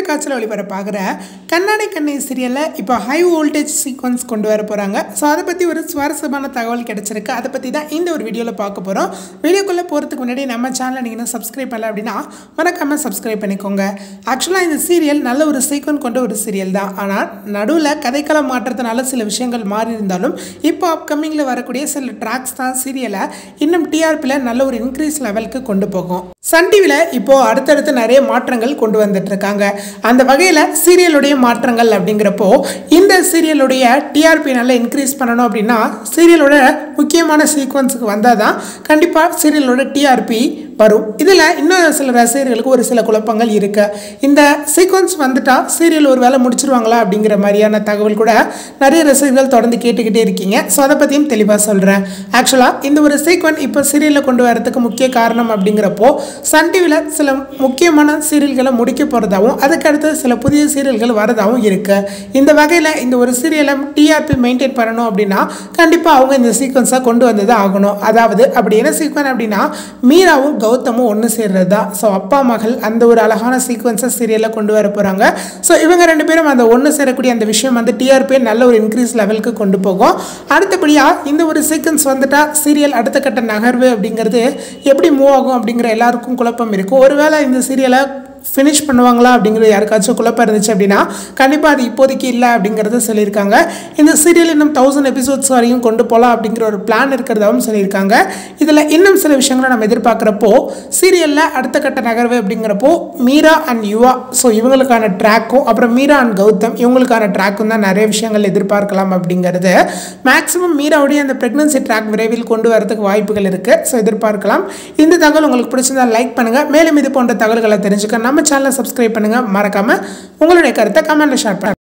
தொலைக்காட்சியில் ஒளிபரப்பாகிற கண்ணாடி கண்ணை சீரியலில் இப்போ ஹை வோல்டேஜ் சீக்வன்ஸ் கொண்டு வர போகிறாங்க ஸோ அதை பற்றி ஒரு சுவாரஸ்யமான தகவல் கிடச்சிருக்கு அதை பற்றி தான் இந்த ஒரு வீடியோவில் பார்க்க போகிறோம் வீடியோக்குள்ளே போகிறதுக்கு முன்னாடி நம்ம சேனலை நீங்கள் இன்னும் சப்ஸ்கிரைப் பண்ணல அப்படின்னா மறக்காமல் சப்ஸ்கிரைப் பண்ணிக்கோங்க ஆக்சுவலாக இந்த சீரியல் நல்ல ஒரு சீக்வன் கொண்ட ஒரு சீரியல் தான் ஆனால் நடுவில் கதைக்களம் மாற்றத்தினால சில விஷயங்கள் மாறி இருந்தாலும் இப்போ அப்கமிங்கில் வரக்கூடிய சில ட்ராக்ஸ் தான் சீரியலை இன்னும் டிஆர்பியில் நல்ல ஒரு இன்க்ரீஸ் லெவலுக்கு கொண்டு போகும் சன் டிவியில் இப்போது அடுத்தடுத்து நிறைய மாற்றங்கள் கொண்டு வந்துட்டு இருக்காங்க அந்த வகையில் சீரியலுடைய மாற்றங்கள் அப்படிங்கிறப்போ இந்த சீரியலுடைய டிஆர்பி நல்லா இன்க்ரீஸ் பண்ணணும் அப்படின்னா சீரியலோட முக்கியமான சீக்வன்ஸுக்கு வந்தால் தான் கண்டிப்பாக சீரியலோட டிஆர்பி வரும் இதில் இன்னும் சில ரசிகர்களுக்கு ஒரு சில குழப்பங்கள் இருக்குது இந்த சீக்வன்ஸ் வந்துட்டா சீரியல் ஒரு வேலை முடிச்சிருவாங்களா அப்படிங்கிற மாதிரியான தகவல் கூட நிறைய ரசிகர்கள் தொடர்ந்து கேட்டுக்கிட்டே இருக்கீங்க ஸோ அதை பற்றியும் தெளிவாக சொல்கிறேன் ஆக்சுவலாக இந்த ஒரு சீக்வன் இப்போ சீரியலில் கொண்டு வரதுக்கு முக்கிய காரணம் அப்படிங்கிறப்போ சன் டிவியில் சில முக்கியமான சீரியல்களை முடிக்க போகிறதாவும் அதுக்கடுத்து சில புதிய சீரியல்கள் வரதாகவும் இருக்குது இந்த வகையில் இந்த ஒரு சீரியலை டிஆர்பி மெயின்டைன் பண்ணணும் அப்படின்னா கண்டிப்பாக அவங்க இந்த சீக்வன்ஸாக கொண்டு வந்து தான் ஆகணும் அதாவது அப்படி என்ன சீக்வன் அப்படின்னா மீராவும் கௌதமும் ஒன்று சேர்றது தான் ஸோ அப்பா மகள் அந்த ஒரு அழகான சீக்வன்ஸை சீரியலில் கொண்டு வர போகிறாங்க ஸோ இவங்க ரெண்டு பேரும் அந்த ஒன்று சேரக்கூடிய அந்த விஷயம் வந்து டிஆர்பியை நல்ல ஒரு இன்க்ரீஸ் லெவலுக்கு கொண்டு போகும் அடுத்தபடியாக இந்த ஒரு சீக்வன்ஸ் வந்துட்டா சீரியல் அடுத்த கட்ட நகர்வு அப்படிங்கிறது எப்படி மூவ் ஆகும் அப்படிங்கிற எல்லாருக்கும் குழப்பம் இருக்கும் ஒருவேளை இந்த சீரியலை ஃபினிஷ் பண்ணுவாங்களா அப்படிங்கிறது யாருக்காச்சும் குழப்பம் இருந்துச்சு அப்படின்னா கண்டிப்பாக அது இப்போதைக்கு இல்லை அப்படிங்கிறத சொல்லியிருக்காங்க இந்த சீரியல் இன்னும் தௌசண்ட் எபிசோட்ஸ் வரையும் கொண்டு போகலாம் அப்படிங்கிற ஒரு பிளான் இருக்கிறதாவும் சொல்லியிருக்காங்க இதில் இன்னும் சில விஷயங்களை நம்ம எதிர்பார்க்குறப்போ சீரியலில் அடுத்த கட்ட நகர்வு அப்படிங்கிறப்போ மீரா அண்ட் யுவா ஸோ இவங்களுக்கான ட்ராக்கும் அப்புறம் மீரா அண்ட் கௌதம் இவங்களுக்கான ட்ராக்கும் தான் நிறைய விஷயங்கள் எதிர்பார்க்கலாம் அப்படிங்கிறது மேக்ஸிமம் மீராவுடைய அந்த ப்ரெக்னன்சி ட்ராக் விரைவில் கொண்டு வரதுக்கு வாய்ப்புகள் இருக்குது ஸோ எதிர்பார்க்கலாம் இந்த தகவல் உங்களுக்கு பிடிச்சிருந்தா லைக் பண்ணுங்கள் மேலும் இது போன்ற தகவல்களை தெரிஞ்சுக்க நம்ம சேனலை சப்ஸ்கிரைப் பண்ணுங்கள் மறக்காமல் உங்களுடைய கருத்தை கமெண்ட்டில் ஷேர் பண்ணுங்கள்